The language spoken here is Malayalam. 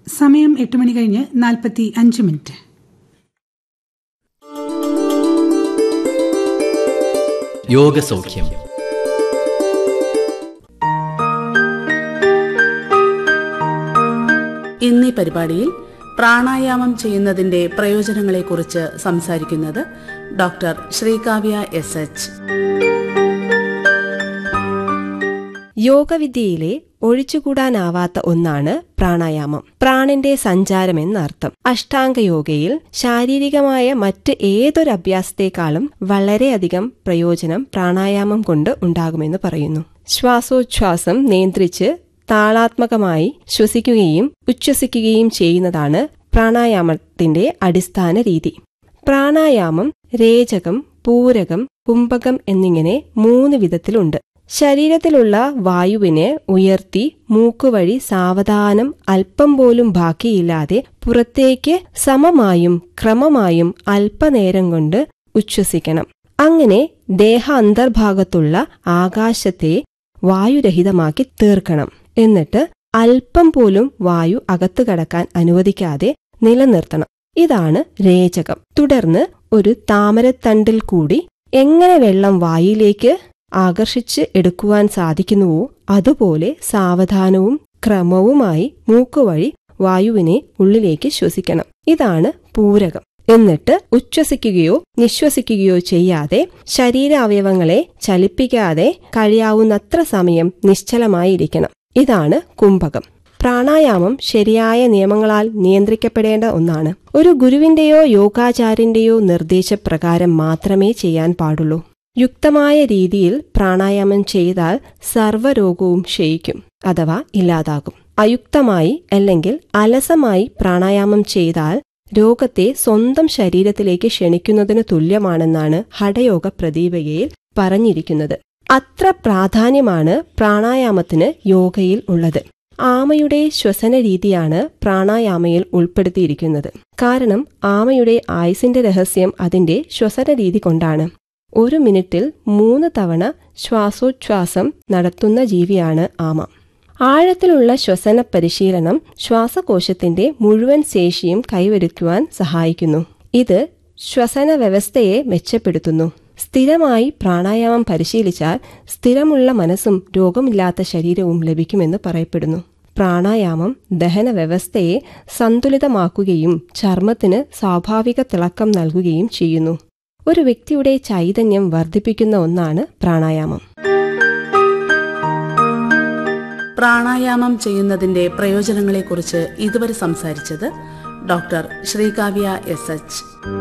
സമയം എട്ട് മണി കഴിഞ്ഞ് നാൽപ്പത്തി അഞ്ച് മിനിറ്റ് യോഗസൗഖ്യം ഇന്നീ പരിപാടിയിൽ പ്രാണായാമം ചെയ്യുന്നതിന്റെ പ്രയോജനങ്ങളെക്കുറിച്ച് സംസാരിക്കുന്നത് ഡോക്ടർ ശ്രീകാവ്യ എസ് എച്ച് യോഗവിദ്യയിലെ ഒഴിച്ചുകൂടാനാവാത്ത ഒന്നാണ് പ്രാണായാമം പ്രാണന്റെ സഞ്ചാരം എന്നർത്ഥം അഷ്ടാംഗയോഗയിൽ ശാരീരികമായ മറ്റ് ഏതൊരു അഭ്യാസത്തെക്കാളും വളരെയധികം പ്രയോജനം പ്രാണായാമം കൊണ്ട് ഉണ്ടാകുമെന്ന് പറയുന്നു ശ്വാസോച്ഛ്വാസം നിയന്ത്രിച്ച് താളാത്മകമായി ശ്വസിക്കുകയും ഉച്ഛ്വസിക്കുകയും ചെയ്യുന്നതാണ് പ്രാണായാമത്തിന്റെ അടിസ്ഥാന രീതി പ്രാണായാമം രേചകം പൂരകം കുംഭകം എന്നിങ്ങനെ മൂന്ന് വിധത്തിലുണ്ട് ശരീരത്തിലുള്ള വായുവിനെ ഉയർത്തി മൂക്കുവഴി സാവധാനം അല്പം പോലും ബാക്കിയില്ലാതെ പുറത്തേക്ക് സമമായും ക്രമമായും അല്പനേരം കൊണ്ട് ഉച്ഛ്വസിക്കണം അങ്ങനെ ദേഹ അന്തർഭാഗത്തുള്ള ആകാശത്തെ വായുരഹിതമാക്കി തീർക്കണം എന്നിട്ട് അല്പം പോലും വായു അകത്തു കടക്കാൻ അനുവദിക്കാതെ നിലനിർത്തണം ഇതാണ് രേചകം തുടർന്ന് ഒരു താമരത്തണ്ടിൽ കൂടി എങ്ങനെ വെള്ളം വായിലേക്ക് ആകർഷിച്ച് എടുക്കുവാൻ സാധിക്കുന്നുവോ അതുപോലെ സാവധാനവും ക്രമവുമായി മൂക്കുവഴി വായുവിനെ ഉള്ളിലേക്ക് ശ്വസിക്കണം ഇതാണ് പൂരകം എന്നിട്ട് ഉച്ഛ്വസിക്കുകയോ നിശ്വസിക്കുകയോ ചെയ്യാതെ ശരീരാവയവങ്ങളെ ചലിപ്പിക്കാതെ കഴിയാവുന്നത്ര സമയം നിശ്ചലമായിരിക്കണം ഇതാണ് കുംഭകം പ്രാണായാമം ശരിയായ നിയമങ്ങളാൽ നിയന്ത്രിക്കപ്പെടേണ്ട ഒന്നാണ് ഒരു ഗുരുവിന്റെയോ യോഗാചാര്യന്റെയോ നിർദ്ദേശപ്രകാരം മാത്രമേ ചെയ്യാൻ പാടുള്ളൂ യുക്തമായ രീതിയിൽ പ്രാണായാമം ചെയ്താൽ സർവ്വരോഗവും ക്ഷയിക്കും അഥവാ ഇല്ലാതാകും അയുക്തമായി അല്ലെങ്കിൽ അലസമായി പ്രാണായാമം ചെയ്താൽ രോഗത്തെ സ്വന്തം ശരീരത്തിലേക്ക് ക്ഷണിക്കുന്നതിന് തുല്യമാണെന്നാണ് ഹഠയോഗ പ്രദീപികയിൽ പറഞ്ഞിരിക്കുന്നത് അത്ര പ്രാധാന്യമാണ് പ്രാണായാമത്തിന് യോഗയിൽ ഉള്ളത് ആമയുടെ ശ്വസന രീതിയാണ് പ്രാണായാമയിൽ ഉൾപ്പെടുത്തിയിരിക്കുന്നത് കാരണം ആമയുടെ ആയുസിന്റെ രഹസ്യം അതിന്റെ ശ്വസന രീതി കൊണ്ടാണ് ഒരു മിനിറ്റിൽ മൂന്ന് തവണ ശ്വാസോച്ഛ്വാസം നടത്തുന്ന ജീവിയാണ് ആമ ആഴത്തിലുള്ള ശ്വസന പരിശീലനം ശ്വാസകോശത്തിന്റെ മുഴുവൻ ശേഷിയും കൈവരിക്കുവാൻ സഹായിക്കുന്നു ഇത് ശ്വസന വ്യവസ്ഥയെ മെച്ചപ്പെടുത്തുന്നു സ്ഥിരമായി പ്രാണായാമം പരിശീലിച്ചാൽ സ്ഥിരമുള്ള മനസ്സും രോഗമില്ലാത്ത ശരീരവും ലഭിക്കുമെന്ന് പറയപ്പെടുന്നു പ്രാണായാമം ദഹന വ്യവസ്ഥയെ സന്തുലിതമാക്കുകയും ചർമ്മത്തിന് സ്വാഭാവിക തിളക്കം നൽകുകയും ചെയ്യുന്നു ഒരു വ്യക്തിയുടെ ചൈതന്യം വർദ്ധിപ്പിക്കുന്ന ഒന്നാണ് പ്രാണായാമം പ്രാണായാമം ചെയ്യുന്നതിന്റെ പ്രയോജനങ്ങളെക്കുറിച്ച് ഇതുവരെ സംസാരിച്ചത് ഡോക്ടർ ശ്രീകാവ്യ എസ് എച്ച്